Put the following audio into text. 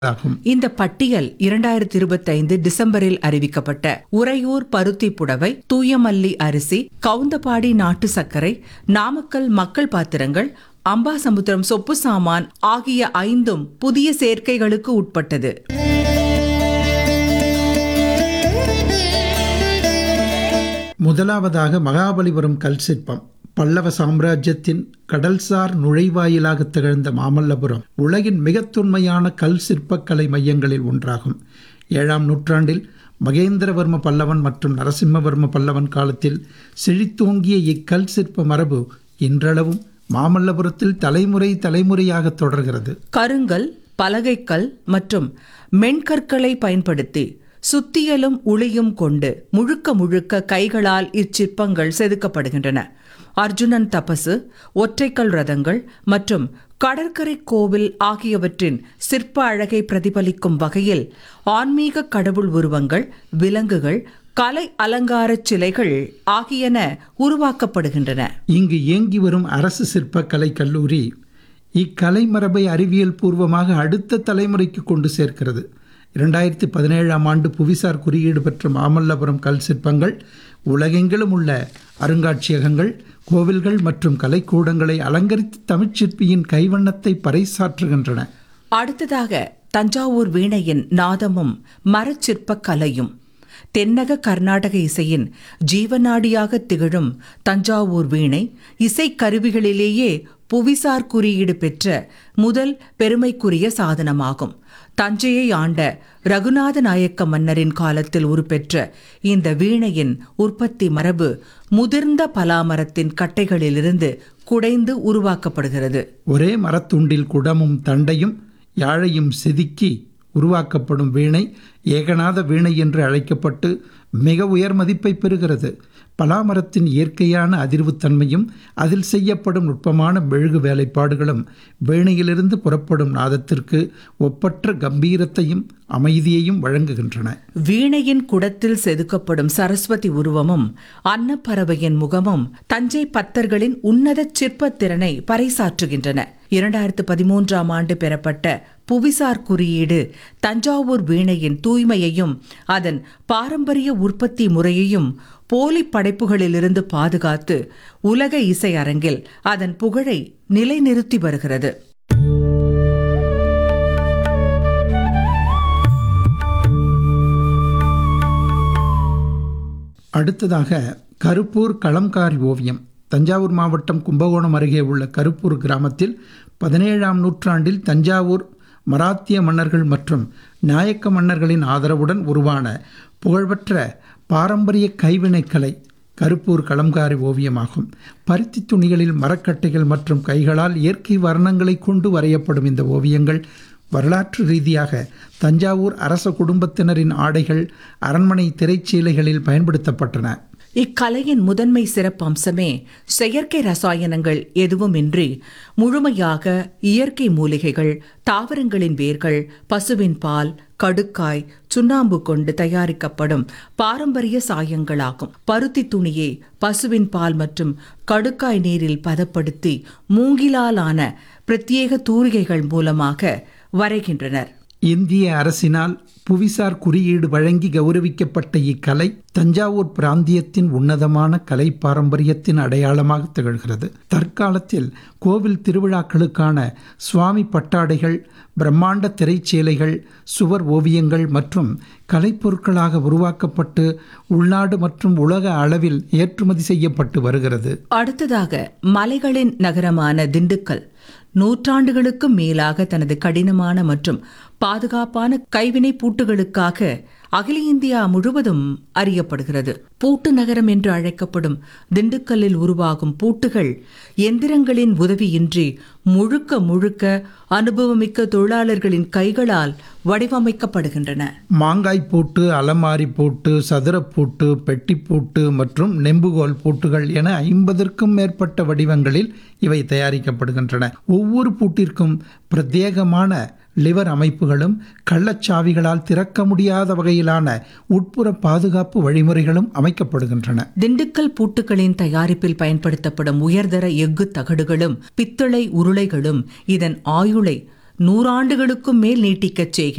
ஆகும் இந்த பட்டியல் இரண்டாயிரத்தி இருபத்தைந்து டிசம்பரில் அறிவிக்கப்பட்ட உறையூர் பருத்தி புடவை தூயமல்லி அரிசி கவுந்தபாடி நாட்டு சர்க்கரை நாமக்கல் மக்கள் பாத்திரங்கள் அம்பாசமுத்திரம் சொப்பு சாமான் ஆகிய ஐந்தும் புதிய சேர்க்கைகளுக்கு உட்பட்டது முதலாவதாக மகாபலிபுரம் கல் சிற்பம் பல்லவ சாம்ராஜ்யத்தின் கடல்சார் நுழைவாயிலாக திகழ்ந்த மாமல்லபுரம் உலகின் மிகத் தொன்மையான கல் சிற்பக்கலை மையங்களில் ஒன்றாகும் ஏழாம் நூற்றாண்டில் மகேந்திரவர்ம பல்லவன் மற்றும் நரசிம்மவர்ம பல்லவன் காலத்தில் செழித்தோங்கிய இக்கல் சிற்ப மரபு இன்றளவும் மாமல்லபுரத்தில் தலைமுறை தலைமுறையாக தொடர்கிறது கருங்கல் பலகைக்கல் மற்றும் மென்கற்களை பயன்படுத்தி சுத்தியலும் உளியும் கொண்டு முழுக்க முழுக்க கைகளால் இச்சிற்பங்கள் செதுக்கப்படுகின்றன அர்ஜுனன் தபசு ஒற்றைக்கல் ரதங்கள் மற்றும் கடற்கரை கோவில் ஆகியவற்றின் சிற்ப அழகை பிரதிபலிக்கும் வகையில் ஆன்மீக கடவுள் உருவங்கள் விலங்குகள் கலை அலங்காரச் சிலைகள் ஆகியன உருவாக்கப்படுகின்றன இங்கு இயங்கி வரும் அரசு சிற்பக்கலை கல்லூரி இக்கலை மரபை அறிவியல் பூர்வமாக அடுத்த தலைமுறைக்கு கொண்டு சேர்க்கிறது இரண்டாயிரத்தி பதினேழாம் ஆண்டு புவிசார் குறியீடு பெற்ற மாமல்லபுரம் கல் சிற்பங்கள் உலகெங்கிலும் உள்ள அருங்காட்சியகங்கள் கோவில்கள் மற்றும் கலைக்கூடங்களை அலங்கரித்து தமிழ்ச்சிற்பியின் கைவண்ணத்தை பறைசாற்றுகின்றன அடுத்ததாக தஞ்சாவூர் வீணையின் நாதமும் மரச்சிற்பக் கலையும் தென்னக கர்நாடக இசையின் ஜீவநாடியாக திகழும் தஞ்சாவூர் வீணை இசைக்கருவிகளிலேயே புவிசார் குறியீடு பெற்ற முதல் பெருமைக்குரிய சாதனமாகும் தஞ்சையை ஆண்ட ரகுநாத நாயக்க மன்னரின் காலத்தில் உருப்பெற்ற இந்த வீணையின் உற்பத்தி மரபு முதிர்ந்த பலாமரத்தின் கட்டைகளிலிருந்து குடைந்து உருவாக்கப்படுகிறது ஒரே மரத்துண்டில் குடமும் தண்டையும் யாழையும் செதுக்கி உருவாக்கப்படும் வீணை ஏகநாத வீணை என்று அழைக்கப்பட்டு மிக உயர் மதிப்பை பெறுகிறது பலாமரத்தின் இயற்கையான அதிர்வுத்தன்மையும் அதில் செய்யப்படும் நுட்பமான மெழுகு வேலைப்பாடுகளும் வீணையிலிருந்து புறப்படும் நாதத்திற்கு ஒப்பற்ற கம்பீரத்தையும் அமைதியையும் வழங்குகின்றன வீணையின் குடத்தில் செதுக்கப்படும் சரஸ்வதி உருவமும் அன்னப்பறவையின் முகமும் தஞ்சை பத்தர்களின் உன்னத சிற்பத் திறனை பறைசாற்றுகின்றன இரண்டாயிரத்து பதிமூன்றாம் ஆண்டு பெறப்பட்ட புவிசார் குறியீடு தஞ்சாவூர் வீணையின் தூய்மையையும் அதன் பாரம்பரிய உற்பத்தி முறையையும் போலி படைப்புகளிலிருந்து பாதுகாத்து உலக இசை அரங்கில் அதன் புகழை நிலைநிறுத்தி வருகிறது அடுத்ததாக கருப்பூர் களம்காரி ஓவியம் தஞ்சாவூர் மாவட்டம் கும்பகோணம் அருகே உள்ள கருப்பூர் கிராமத்தில் பதினேழாம் நூற்றாண்டில் தஞ்சாவூர் மராத்திய மன்னர்கள் மற்றும் நாயக்க மன்னர்களின் ஆதரவுடன் உருவான புகழ்பெற்ற பாரம்பரிய கைவினைக்கலை கருப்பூர் களம்காரி ஓவியமாகும் பருத்தி துணிகளில் மரக்கட்டைகள் மற்றும் கைகளால் இயற்கை வர்ணங்களை கொண்டு வரையப்படும் இந்த ஓவியங்கள் வரலாற்று ரீதியாக தஞ்சாவூர் அரச குடும்பத்தினரின் ஆடைகள் அரண்மனை திரைச்சீலைகளில் பயன்படுத்தப்பட்டன இக்கலையின் முதன்மை சிறப்பம்சமே செயற்கை ரசாயனங்கள் எதுவுமின்றி முழுமையாக இயற்கை மூலிகைகள் தாவரங்களின் வேர்கள் பசுவின் பால் கடுக்காய் சுண்ணாம்பு கொண்டு தயாரிக்கப்படும் பாரம்பரிய சாயங்களாகும் பருத்தி துணியை பசுவின் பால் மற்றும் கடுக்காய் நீரில் பதப்படுத்தி மூங்கிலாலான பிரத்யேக தூரிகைகள் மூலமாக வரைகின்றனர் இந்திய அரசினால் புவிசார் குறியீடு வழங்கி கௌரவிக்கப்பட்ட இக்கலை தஞ்சாவூர் பிராந்தியத்தின் உன்னதமான கலை பாரம்பரியத்தின் அடையாளமாக திகழ்கிறது தற்காலத்தில் கோவில் திருவிழாக்களுக்கான சுவாமி பட்டாடைகள் பிரம்மாண்ட திரைச்சீலைகள் சுவர் ஓவியங்கள் மற்றும் கலைப்பொருட்களாக உருவாக்கப்பட்டு உள்நாடு மற்றும் உலக அளவில் ஏற்றுமதி செய்யப்பட்டு வருகிறது அடுத்ததாக மலைகளின் நகரமான திண்டுக்கல் நூற்றாண்டுகளுக்கு மேலாக தனது கடினமான மற்றும் பாதுகாப்பான கைவினை பூட்டுகளுக்காக அகில இந்தியா முழுவதும் அறியப்படுகிறது பூட்டு நகரம் என்று அழைக்கப்படும் திண்டுக்கல்லில் உருவாகும் பூட்டுகள் எந்திரங்களின் உதவியின்றி முழுக்க முழுக்க அனுபவமிக்க தொழிலாளர்களின் கைகளால் வடிவமைக்கப்படுகின்றன மாங்காய் பூட்டு அலமாரி பூட்டு சதுரப்பூட்டு பெட்டிப்பூட்டு மற்றும் நெம்புகோல் பூட்டுகள் என ஐம்பதற்கும் மேற்பட்ட வடிவங்களில் இவை தயாரிக்கப்படுகின்றன ஒவ்வொரு பூட்டிற்கும் பிரத்யேகமான லிவர் அமைப்புகளும் கள்ளச்சாவிகளால் திறக்க முடியாத வகையிலான உட்புற பாதுகாப்பு வழிமுறைகளும் அமைக்கப்படுகின்றன திண்டுக்கல் பூட்டுகளின் தயாரிப்பில் பயன்படுத்தப்படும் உயர்தர எஃகு தகடுகளும் பித்தளை உருளைகளும் இதன் ஆயுளை நூறாண்டுகளுக்கும் மேல் நீட்டிக்கச் செய்கின்றன